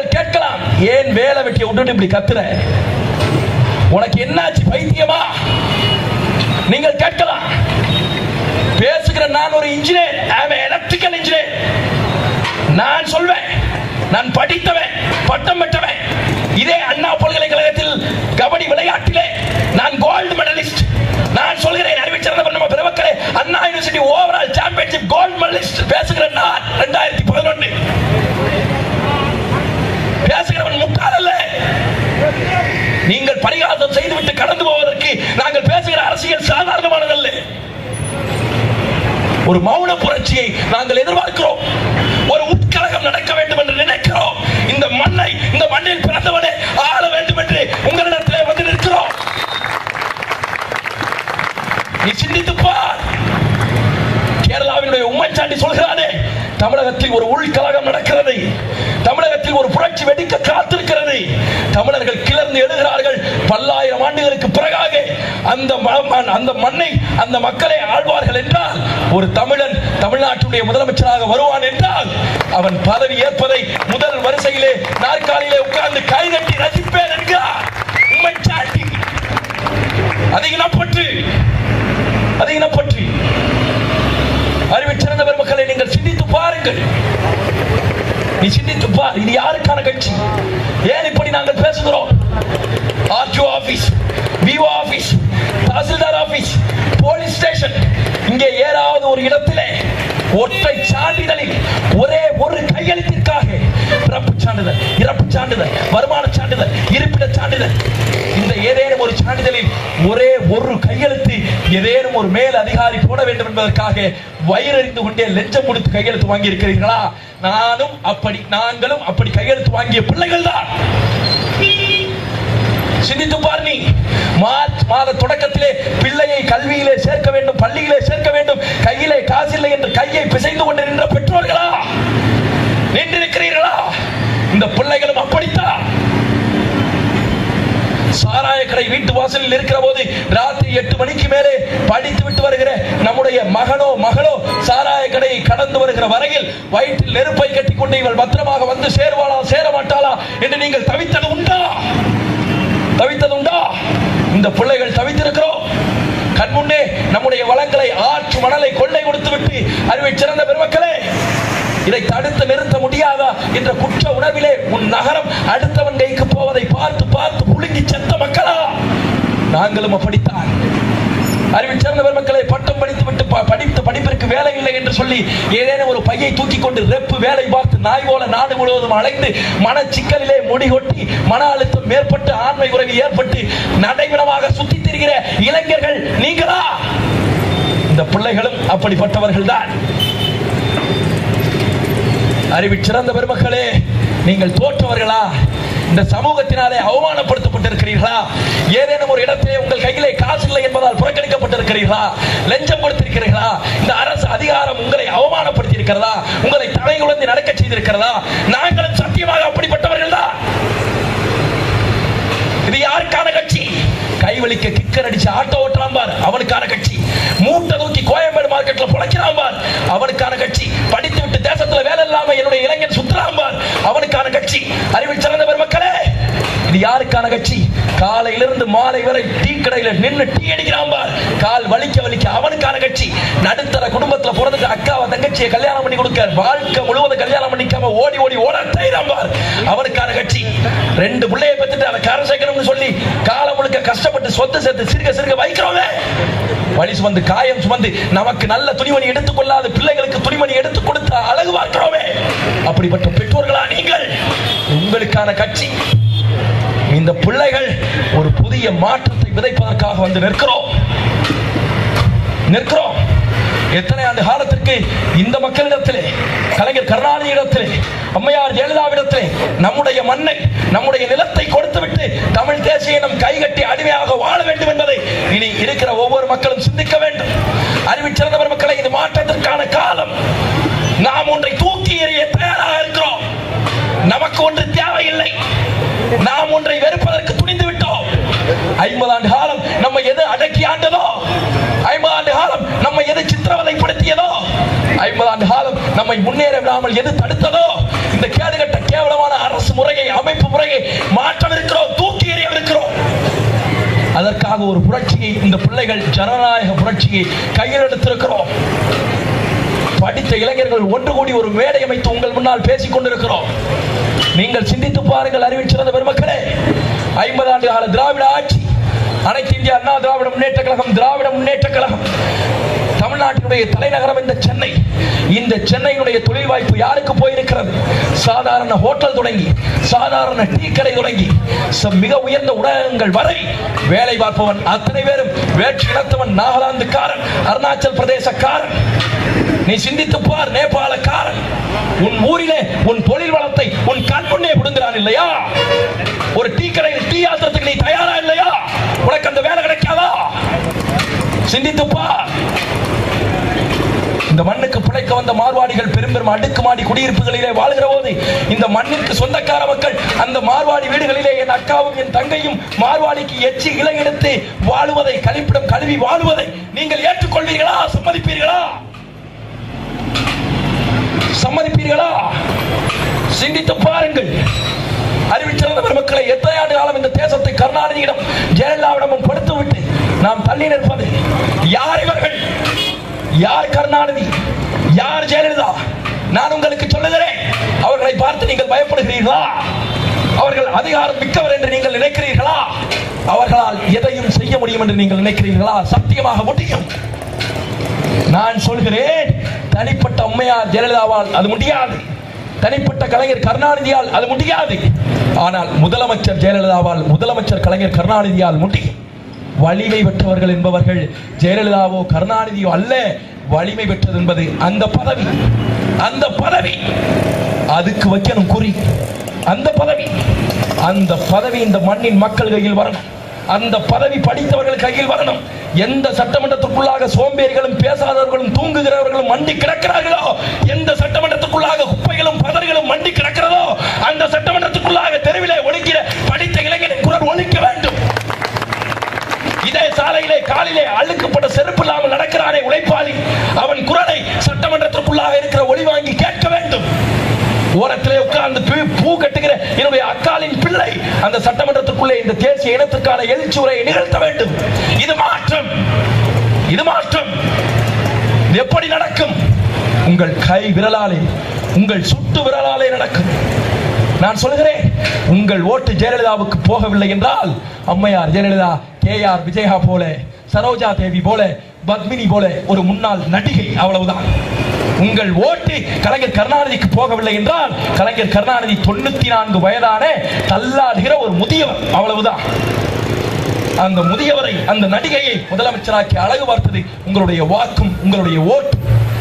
நீங்கள் கேட்கலாம் ஏன் வேலை வெட்டியை விட்டுட்டு இப்படி கத்துற உனக்கு என்னாச்சு பைத்தியமா நீங்கள் கேட்கலாம் பேசுகிற நான் ஒரு இன்ஜினியர் எலக்ட்ரிக்கல் இன்ஜினியர் நான் சொல்வேன் நான் படித்தவன் பட்டம் பெற்றவன் இதே அண்ணா பல்கலைக்கழகத்தில் கபடி விளையாட்டிலே நான் கோல்டு மெடலிஸ்ட் நான் சொல்கிறேன் அறிவிச்சிருந்த நம்ம பெருமக்களே Anna university overall championship gold medalist பேசுகிற நான் ரெண்டாயிரத்தி பதினொன்று பேசுகிறவன் முட்டாள் அல்ல நீங்கள் பரிகாசம் செய்துவிட்டு கடந்து போவதற்கு நாங்கள் பேசுகிற அரசியல் சாதாரணமானதல்ல ஒரு மௌன புரட்சியை நாங்கள் எதிர்பார்க்கிறோம் ஒரு உட்கலகம் நடக்க வேண்டும் என்று நினைக்கிறோம் இந்த மண்ணை இந்த மண்ணில் பிறந்தவனே ஆள வேண்டும் என்று உங்களிடத்திலே வந்து நிற்கிறோம் நீ சிந்தித்து பார் கேரளாவினுடைய உம்மச்சாண்டி சொல்கிறானே தமிழகத்தில் ஒரு உள்கலகம் நடக்கிறது தமிழகத்தில் ஒரு புரட்சி வெடிக்க காத்திருக்கிறது தமிழர்கள் கிளர்ந்து எழுகிறார்கள் பல்லாயிரம் ஆண்டுகளுக்கு பிறகாக அந்த ம- மண்- அந்த மண்ணை அந்த மக்களை ஆழ்வார்கள் என்றால் ஒரு தமிழன் தமிழ்நாட்டுடைய முதலமைச்சராக வருவான் என்றால் அவன் பதவி ஏற்பதை முதல் வரிசையிலே நாற்காலியிலே உட்கார்ந்து கைதட்டி ரசிப்பேன் என்கிறார் உம்மச்சாண்டி அதை இனப்பற்று அதை இனப்பற்றி அறிவை சிறந்த பெருமக்களை நீங்கள் சிந்தித்து பாருங்கள் நீ சிந்தித்து பார் இது யாருக்கான கட்சி ஏன் இப்படி நாங்கள் பேசுகிறோம் RTO office VO office tahsildar office police station இங்கே ஏதாவது ஒரு இடத்திலே ஒற்றை சான்றிதழில் ஒரே ஒரு கையெழுத்திற்காக பிறப்பு சான்றிதழ் இறப்பு சான்றிதழ் வருமான சான்றிதழ் இருப்பிட சான்றிதழ் இந்த ஏதேனும் ஒரு சான்றிதழில் ஒரே ஒரு கையெழுத்து ஏதேனும் ஒரு மேல் அதிகாரி போட வேண்டும் என்பதற்காக வயிறறிந்து கொண்டே லெஞ்சம் கொடுத்து கையெழுத்து வாங்கி இருக்கிறீர்களா நானும் அப்படி நாங்களும் அப்படி கையெழுத்து வாங்கிய பிள்ளைகள் தான் சிந்தித்து பார் நீ மார்ச் மாத தொடக்கத்திலே பிள்ளையை கல்வியிலே சேர்க்க வேண்டும் பள்ளியிலே சேர்க்க வேண்டும் கையிலே காசில்லை என்று கையை பிசைந்து கொண்டு நின்ற பெற்றோர்களா நின்றிருக்கிறீர்களா இந்த பிள்ளைகளும் அப்படித்தான் சாராய கடை வீட்டு வாசலில் இருக்கிற போது ராத்திரி எட்டு மணிக்கு மேலே படித்து விட்டு வருகிற நம்முடைய மகனோ மகளோ சாராய கடையை கடந்து வருகிற வரையில் வயிற்றில் நெருப்பை கட்டி கொண்டு இவள் பத்திரமாக வந்து சேருவாளா சேர மாட்டாளா என்று நீங்கள் தவித்தது உண்டா தவித்தது உண்டா இந்த பிள்ளைகள் தவித்திருக்கிறோம் கண்முன்னே நம்முடைய வளங்களை ஆற்று மணலை கொள்ளை கொடுத்து விட்டு அறிவை சிறந்த பெருமக்களே இதை தடுத்து நிறுத்த முடியாதா என்ற குற்ற உணர்விலே உன் நகரம் அடுத்தவன் கைக்கு போவதை பார்த்து பார்த்து புழுங்கி செத்த மக்களா நாங்களும் அப்படித்தான் அறிவில் சிறந்த பெருமக்களை பட்டம் படித்து விட்டு ப- படித்த படிப்பிற்கு வேலை இல்லை என்று சொல்லி ஏதேனும் ஒரு பையை தூக்கி கொண்டு ரெப்பு வேலை பார்த்து நாய் போல நாடு முழுவதும் அலைந்து மன சிக்கலிலே முடிகொட்டி மன அழுத்தம் மேற்பட்டு ஆண்மை உறவு ஏற்பட்டு நடைமுறமாக சுத்தி திரிகிற இளைஞர்கள் நீங்களா இந்த பிள்ளைகளும் அப்படிப்பட்டவர்கள் தான் அறிவில் சிறந்த பெருமக்களே நீங்கள் தோற்றவர்களா இந்த சமூகத்தினாலே அவமானப்படுத்தப்பட்டிருக்கிறீர்களா ஏதேனும் ஒரு இடத்திலே உங்கள் கையிலே காசு இல்லை என்பதால் புறக்கணிக்கப்பட்டிருக்கிறீர்களா லஞ்சம் கொடுத்திருக்கிறீர்களா இந்த அரசு அதிகாரம் உங்களை அவமானப்படுத்தி இருக்கிறதா உங்களை தலை உழந்து நடக்க செய்திருக்கிறதா நாங்களும் சத்தியமாக அப்படிப்பட்டவர்கள் தான் இது யாருக்கான கட்சி கைவலிக்க கிக்கர் அடிச்சு ஆட்டோ ஓட்டுறான் பார் அவனுக்கான கட்சி மூட்டை தூக்கி கோயம்பேடு மார்க்கெட்ல புழைக்கிறான் பார் அவனுக்கான கட்சி படித்து விட்டு தேசத்துல வேலை இல்லாம என்னுடைய இளைஞன் சுத்துறான் பார் அவனுக்கான கட்சி அறிவில் சிறந்த பெருமக்களே இது யாருக்கான கட்சி காலையிலிருந்து மாலை வரை டீ கடையில நின்னு டீ அடிக்கிறான் பார் கால் வலிக்க வலிக்க அவனுக்கான கட்சி நடுத்தர குடும்பத்துல பிறந்துட்டு அக்காவை தங்கச்சியை கல்யாணம் பண்ணி கொடுக்க வாழ்க்கை முழுவதும் கல்யாணம் பண்ணிக்காம ஓடி ஓடி ஓட தைரான் பார் அவனுக்கான கட்சி ரெண்டு பிள்ளைய பெற்றுட்டு அவன் கரை சேர்க்கணும்னு சொல்லி காலம் முழுக்க கஷ்டப்பட்டு சொத்து சேர்த்து சிறுக சிறுக வைக்கிறோமே வழி சுமந்து காயம் சுமந்து நமக்கு நல்ல துணிமணி எடுத்துக் கொள்ளாத பிள்ளைகளுக்கு துணிமணி எடுத்து கொடுத்து அழகு பார்க்கிறோமே அப்படிப்பட்ட பெற்றோர்களா நீங்கள் உங்களுக்கான கட்சி இந்த பிள்ளைகள் ஒரு புதிய மாற்றத்தை விதைப்பதற்காக வந்து நிற்கிறோம் நிற்கிறோம் எத்தனை ஆண்டு காலத்திற்கு இந்த மக்களிடத்திலே கலைஞர் கருணாநிதி இடத்திலே அம்மையார் ஜெயலலிதாவிடத்திலே நம்முடைய மண்ணை நம்முடைய நிலத்தை கொடுத்துவிட்டு தமிழ் தேசிய இனம் கைகட்டி அடிமையாக வாழ வேண்டும் என்பதை இனி இருக்கிற ஒவ்வொரு மக்களும் சிந்திக்க வேண்டும் அறிவிச் சிறந்தவர் மக்களை இது மாற்றத்திற்கான காலம் நாம் ஒன்றை தூக்கி எறிய தயாராக இருக்கிறோம் நமக்கு ஒன்று தேவையில்லை நாம் ஒன்றை வெறுப்பதற்கு துணிந்து விட்டோம் ஐம்பது ஆண்டு காலம் நம்ம எது அடக்கி ஆண்டதோ ஐம்பது ஆண்டு காலம் நம்ம எது சித்திரவதைப்படுத்தியதோ ஐம்பது ஆண்டு காலம் நம்மை முன்னேற விடாமல் எது தடுத்ததோ இந்த கேடுகட்ட கேவலமான அரசு முறையை அமைப்பு முறையை மாற்றவிருக்கிறோம் தூக்கி எறியவிருக்கிறோம் அதற்காக ஒரு புரட்சியை இந்த பிள்ளைகள் ஜனநாயக புரட்சியை கையில் எடுத்திருக்கிறோம் படித்த இளைஞர்கள் ஒன்று கூடி ஒரு மேடை அமைத்து உங்கள் முன்னால் பேசிக் கொண்டிருக்கிறோம் நீங்கள் சிந்தித்து பாருங்கள் அறிவிச்சிருந்த பெருமக்களே ஐம்பது ஆண்டு கால திராவிட ஆட்சி அனைத்து இந்திய அண்ணா திராவிட முன்னேற்ற கழகம் திராவிட முன்னேற்ற கழகம் தமிழ்நாட்டினுடைய தலைநகரம் இந்த சென்னை இந்த சென்னையினுடைய தொழில் வாய்ப்பு யாருக்கு போயிருக்கிறது சாதாரண ஹோட்டல் தொடங்கி சாதாரண டீ கடை தொடங்கி ச- மிக உயர்ந்த உணவகங்கள் வரை வேலை பார்ப்பவன் அத்தனை பேரும் வேற்று இனத்தவன் நாகாலாந்துக்காரன் அருணாச்சல் பிரதேசக்காரன் நீ சிந்தித்து பார் நேபாளக்காரன் உன் ஊரிலே உன் தொழில் வளத்தை உன் கண் முன்னே விடுங்கிறான் இல்லையா ஒரு டீ கடையில் டீ ஆத்திரத்துக்கு நீ தயாரா இல்லையா உனக்கு அந்த வேலை கிடைக்காதா சிந்தித்து பார் இந்த மண்ணுக்கு பிழைக்க வந்த மார்வாடிகள் பெரும் பெரும் அடுக்குமாடி குடியிருப்புகளிலே வாழ்கிற போது இந்த மண்ணிற்கு சொந்தக்கார மக்கள் அந்த மார்வாடி வீடுகளிலே என் அக்காவும் என் தங்கையும் மார்வாடிக்கு எச்சி இலை எடுத்து வாழுவதை கழிப்பிடம் கழுவி வாழுவதை நீங்கள் ஏற்றுக்கொள்வீர்களா சம்மதிப்பீர்களா சம்மதிப்பீர்களா சிந்தித்து பாருங்கள் அறிவிச்சிருந்த பெருமக்களை எத்தனை ஆண்டு காலம் இந்த தேசத்தை கருணாநிதியிடம் ஜெயலலிதாவிடமும் கொடுத்து விட்டு நாம் தள்ளி நிற்பது யார் இவர்கள் யார் கருணாநிதி யார் ஜெயலலிதா நான் உங்களுக்கு சொல்லுகிறேன் அவர்களை பார்த்து நீங்கள் பயப்படுகிறீர்களா அவர்கள் அதிகாரம் மிக்கவர் என்று நீங்கள் நினைக்கிறீர்களா அவர்களால் எதையும் செய்ய முடியும் என்று நீங்கள் நினைக்கிறீர்களா சத்தியமாக முடியும் நான் சொல்கிறேன் தனிப்பட்ட அம்மையார் ஜெயலலிதாவால் அது முடியாது தனிப்பட்ட கலைஞர் கருணாநிதியால் அது முடியாது ஆனால் முதலமைச்சர் ஜெயலலிதாவால் முதலமைச்சர் கலைஞர் கருணாநிதியால் முடியும் வலிமை பெற்றவர்கள் என்பவர்கள் ஜெயலலிதாவோ கருணாநிதியோ அல்ல வலிமை பெற்றது என்பது அந்த பதவி அந்த பதவி அதுக்கு வைக்கணும் குறி அந்த பதவி அந்த பதவி இந்த மண்ணின் மக்கள் கையில் வரணும் அந்த பதவி படித்தவர்கள் கையில் வரணும் எந்த சட்டமன்றத்துக்குள்ளாக சோம்பேறிகளும் பேசாதவர்களும் தூங்குகிறவர்களும் மண்டி கிடக்கிறார்களோ எந்த சட்டமன்றத்துக்குள்ளாக குப்பைகளும் பதர்களும் மண்டி கிடக்கிறதோ அந்த சட்டமன்றத்துக்குள்ளாக தெருவிலே ஒழிக்கிற படித்த இளைஞரின் குரல் ஒழிக்க வேண்டும் இதே சாலையிலே காலிலே அழுக்கப்பட்ட செருப்பு இல்லாமல் நடக்கிறானே உழைப்பாளி அவன் குரலை சட்டமன்றத்திற்குள்ளாக இருக்கிற ஒளி வாங்கி கேட்க வேண்டும் ஓரத்திலே உட்கார்ந்து பூ- பூ கட்டுகிற என்னுடைய அக்காலின் பிள்ளை அந்த சட்டமன்றத்துக்குள்ளே இந்த தேசிய இனத்துக்கான எழுச்சி உரையை நிகழ்த்த வேண்டும் இது மாற்றம் இது மாற்றம் இது எப்படி நடக்கும் உங்கள் கை விரலாலே உங்கள் சுட்டு விரலாலே நடக்கும் நான் சொல்கிறேன் உங்கள் ஓட்டு ஜெயலலிதாவுக்கு போகவில்லை என்றால் அம்மையார் ஜெயலலிதா கே ஆர் விஜயா போல சரோஜா தேவி போல பத்மினி போல ஒரு முன்னாள் நடிகை அவ்வளவுதான் உங்கள் ஓட்டு கலைஞர் கருணாநிதிக்கு போகவில்லை என்றால் கலைஞர் கருணாநிதி தொண்ணூத்தி நான்கு வயதான தள்ளாடுகிற ஒரு முதியவர் அவ்வளவுதான் அந்த முதியவரை அந்த நடிகையை முதலமைச்சராக்கி அழகு பார்த்தது உங்களுடைய வாக்கும் உங்களுடைய ஓட்டு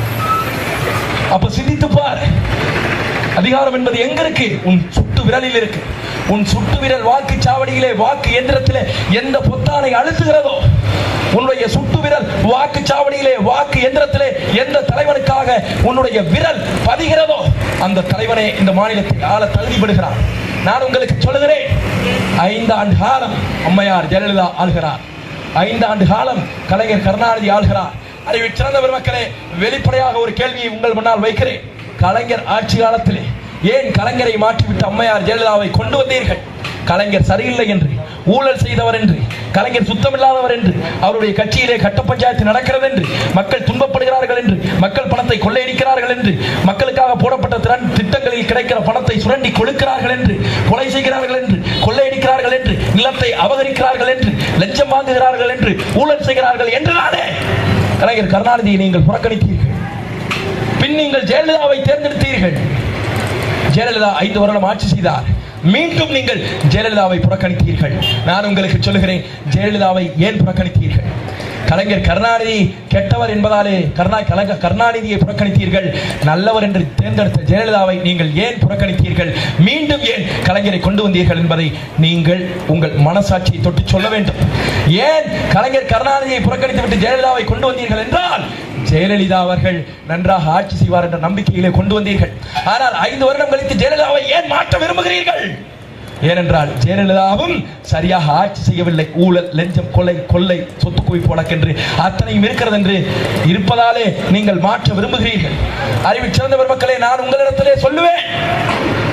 அப்ப சிந்தித்து பார் அதிகாரம் என்பது எங்க இருக்கு உன் சுட்டு விரலில் இருக்கு உன் சுட்டு விரல் வாக்கு சாவடியிலே வாக்கு எந்திரத்திலே எந்த பொத்தானை அழுத்துகிறதோ உன்னுடைய சுட்டு விரல் வாக்கு சாவடியிலே வாக்கு எந்திரத்திலே எந்த தலைவனுக்காக உன்னுடைய விரல் பதிகிறதோ அந்த தலைவனே இந்த மாநிலத்தை ஆள தகுதிப்படுகிறார் நான் உங்களுக்கு சொல்லுகிறேன் ஐந்தாண்டு காலம் அம்மையார் ஜெயலலிதா ஆள்கிறார் ஐந்தாண்டு காலம் கலைஞர் கருணாநிதி ஆள்கிறார் அறிவில் சிறந்த பெருமக்களே வெளிப்படையாக ஒரு கேள்வியை உங்கள் முன்னால் வைக்கிறேன் கலைஞர் ஆட்சி காலத்திலே ஏன் கலைஞரை மாற்றிவிட்டு அம்மையார் ஜெயலலிதாவை கொண்டு வந்தீர்கள் கலைஞர் சரியில்லை என்று ஊழல் செய்தவர் என்று கலைஞர் சுத்தமில்லாதவர் என்று அவருடைய கட்சியிலே கட்ட பஞ்சாயத்து நடக்கிறது என்று மக்கள் துன்பப்படுகிறார்கள் என்று மக்கள் பணத்தை கொள்ளையடிக்கிறார்கள் என்று மக்களுக்காக போடப்பட்ட திறன் திட்டங்களில் கிடைக்கிற பணத்தை சுரண்டி கொழுக்கிறார்கள் என்று கொலை செய்கிறார்கள் என்று கொள்ளையடிக்கிறார்கள் என்று நிலத்தை அபகரிக்கிறார்கள் என்று லஞ்சம் வாங்குகிறார்கள் என்று ஊழல் செய்கிறார்கள் என்று நானே கலைஞர் கருணாநிதியை நீங்கள் புறக்கணித்தீர்கள் பின் நீங்கள் ஜெயலலிதாவை தேர்ந்தெடுத்தீர்கள் ஜெயலலிதா ஐந்து வருடம் ஆட்சி செய்தார் மீண்டும் நீங்கள் ஜெயலலிதாவை புறக்கணித்தீர்கள் நான் உங்களுக்கு சொல்லுகிறேன் ஜெயலலிதாவை ஏன் புறக்கணித்தீர்கள் கலைஞர் கருணாநிதி கெட்டவர் என்பதாலே கருணா கலைஞர் கருணாநிதியை புறக்கணித்தீர்கள் நல்லவர் என்று தேர்ந்தெடுத்த ஜெயலலிதாவை நீங்கள் ஏன் புறக்கணித்தீர்கள் மீண்டும் ஏன் கலைஞரை கொண்டு வந்தீர்கள் என்பதை நீங்கள் உங்கள் மனசாட்சியை தொட்டு சொல்ல வேண்டும் ஏன் கலைஞர் கருணாநிதியை புறக்கணித்து விட்டு ஜெயலலிதாவை கொண்டு வந்தீர்கள் என்றால் ஜெயலலிதா அவர்கள் நன்றாக ஆட்சி செய்வார் என்ற நம்பிக்கையிலே கொண்டு வந்தீர்கள் ஆனால் ஐந்து வருடம் கழித்து ஜெயலலிதாவை ஏன் மாற்ற விரும்புகிறீர்கள் ஏனென்றால் ஜெயலலிதாவும் சரியாக ஆட்சி செய்யவில்லை ஊழல் லஞ்சம் கொலை கொள்ளை சொத்து குவிப்பு வழக்கென்று அத்தனையும் இருக்கிறது என்று இருப்பதாலே நீங்கள் மாற்ற விரும்புகிறீர்கள் அறிவு சிறந்த பெருமக்களே நான் உங்களிடத்திலே சொல்லுவேன்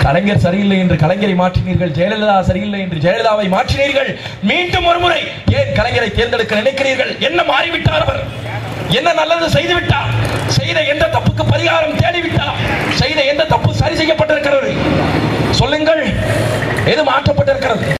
கலைஞர் சரியில்லை என்று கலைஞரை மாற்றினீர்கள் ஜெயலலிதா சரியில்லை என்று ஜெயலலிதாவை மாற்றினீர்கள் மீண்டும் ஒரு முறை ஏன் கலைஞரை தேர்ந்தெடுக்க நினைக்கிறீர்கள் என்ன மாறிவிட்டார் அவர் என்ன நல்லது செய்து விட்டார் செய்த எந்த தப்புக்கு பரிகாரம் தேடிவிட்டார் செய்த எந்த தப்பு சரி செய்யப்பட்டிருக்கிறது சொல்லுங்கள் எது மாற்றப்பட்டிருக்கிறது